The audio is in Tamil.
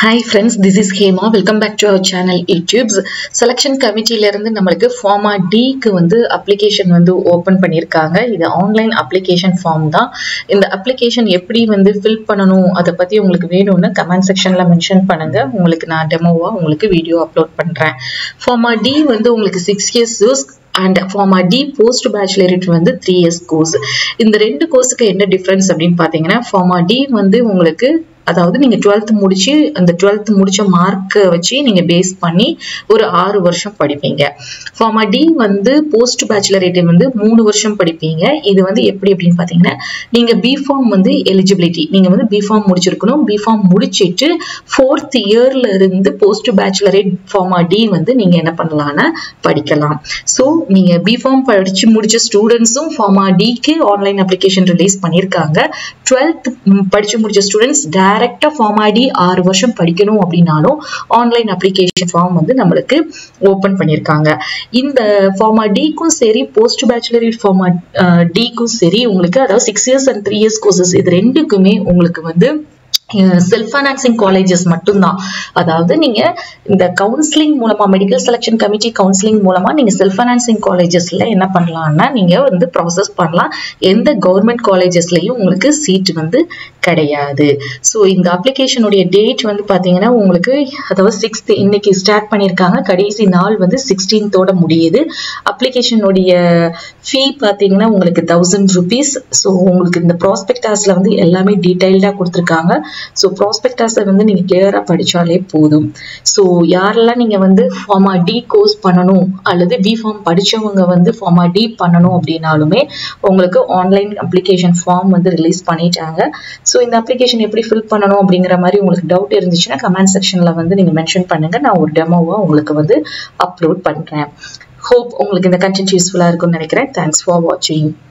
hi friends this is Hema welcome back to our channel YouTube's selection கமிட்டியிலேருந்து நம்மளுக்கு ஃபார்மா டிக்கு வந்து அப்ளிகேஷன் வந்து ஓப்பன் பண்ணியிருக்காங்க இது ஆன்லைன் அப்ளிகேஷன் ஃபார்ம் தான் இந்த அப்ளிகேஷன் எப்படி வந்து ஃபில் பண்ணணும் அதை பற்றி உங்களுக்கு வேணும்னு கமெண்ட் செக்ஷனில் மென்ஷன் பண்ணுங்கள் உங்களுக்கு நான் டெமோவாக உங்களுக்கு வீடியோ அப்லோட் பண்ணுறேன் ஃபார்மா டி வந்து உங்களுக்கு six years use and pharma D post baccalaureate வந்து த்ரீ இயர்ஸ் கோர்ஸ் இந்த ரெண்டு கோர்ஸுக்கு என்ன டிஃப்ரென்ஸ் அப்படின்னு பார்த்தீங்கன்னா ஃபார்மா டி வந்து உங்களுக்கு அதாவது நீங்க டுவெல்த் முடிச்சு அந்த டுவெல்த் முடிச்ச மார்க்கை வச்சு நீங்க பேஸ் பண்ணி ஒரு ஆறு வருஷம் படிப்பீங்க ஃபார்மா டி வந்து போஸ்ட் பேச்சுலரேட் வந்து மூணு வருஷம் படிப்பீங்க இது வந்து எப்படி அப்படின்னு பாத்தீங்கன்னா நீங்க பிஃபார்ம் வந்து எலிஜிபிலிட்டி நீங்க வந்து பிஃபார்ம் முடிச்சிருக்கணும் பிஃபார்ம் முடிச்சிட்டு ஃபோர்த் இயர்ல இருந்து போஸ்ட் பேச்சுலரேட் ஃபார்மா டி வந்து நீங்க என்ன பண்ணலாம்னா படிக்கலாம் ஸோ நீங்க பிஃபார்ம் படிச்சு முடிச்ச ஸ்டூடெண்ட்ஸும் ஃபார்மா டிக்கு ஆன்லைன் அப்ளிகேஷன் ரிலீஸ் பண்ணியிருக்காங்க டுவெல்த் படிச்சு முடிச்ச ஸ்டூடெண்ட்ஸ் டைரக்டா ஃபார்ம் ஐடி ஆறு வருஷம் படிக்கணும் அப்படின்னாலும் ஆன்லைன் அப்ளிகேஷன் ஃபார்ம் வந்து நம்மளுக்கு ஓப்பன் பண்ணியிருக்காங்க இந்த ஃபார்மா டிக்கும் சரி போஸ்ட் பேச்சுலர் ஃபார்மா டிக்கும் சரி உங்களுக்கு அதாவது six years and three years courses இது ரெண்டுக்குமே உங்களுக்கு வந்து செல்ஃப் ஃபைனான்சிங் காலேஜஸ் மட்டும்தான் அதாவது நீங்க இந்த கவுன்சிலிங் மூலமா மெடிக்கல் செலெக்ஷன் கமிட்டி கவுன்சிலிங் மூலமா நீங்க செல்ஃப் ஃபைனான்சிங் காலேஜஸ்ல என்ன பண்ணலாம்னா நீங்க வந்து ப்ராசஸ் பண்ணலாம் எந்த கவர்மெண்ட் காலேஜஸ்லயும் உங்களுக்கு சீட் வந்து கிடையாது ஸோ இந்த அப்ளிகேஷனுடைய டேட் வந்து பாத்தீங்கன்னா உங்களுக்கு அதாவது சிக்ஸ்த் இன்னைக்கு ஸ்டார்ட் பண்ணியிருக்காங்க கடைசி நாள் வந்து சிக்ஸ்டீன்த்தோட முடியுது அப்ளிகேஷனுடைய ஃபீ பார்த்தீங்கன்னா உங்களுக்கு தௌசண்ட் ருபீஸ் ஸோ உங்களுக்கு இந்த ப்ராஸ்பெக்டாஸ்ல வந்து எல்லாமே டீட்டெயில்டாக கொடுத்துருக்காங்க ஸோ ப்ராஸ்பெக்டாஸை வந்து நீங்கள் கிளியராக படித்தாலே போதும் ஸோ யாரெல்லாம் நீங்கள் வந்து ஃபார்மா டி கோர்ஸ் பண்ணணும் அல்லது பி ஃபார்ம் படித்தவங்க வந்து ஃபார்மா டி பண்ணணும் அப்படின்னாலுமே உங்களுக்கு ஆன்லைன் அப்ளிகேஷன் ஃபார்ம் வந்து ரிலீஸ் பண்ணிட்டாங்க ஸோ இந்த அப்ளிகேஷன் எப்படி ஃபில் பண்ணணும் அப்படிங்கிற மாதிரி உங்களுக்கு டவுட் இருந்துச்சுன்னா கமெண்ட் செக்ஷனில் வந்து நீங்கள் மென்ஷன் பண்ணுங்கள் நான் ஒரு டெமோவாக உங்களுக்கு வந்து அப்லோட் பண்ணுறேன் ஹோப் உங்களுக்கு இந்த கண்டென்ட் யூஸ்ஃபுல்லாக இருக்கும்னு நினைக்கிறேன் தேங்க்ஸ் ஃபார் வாட்சிங்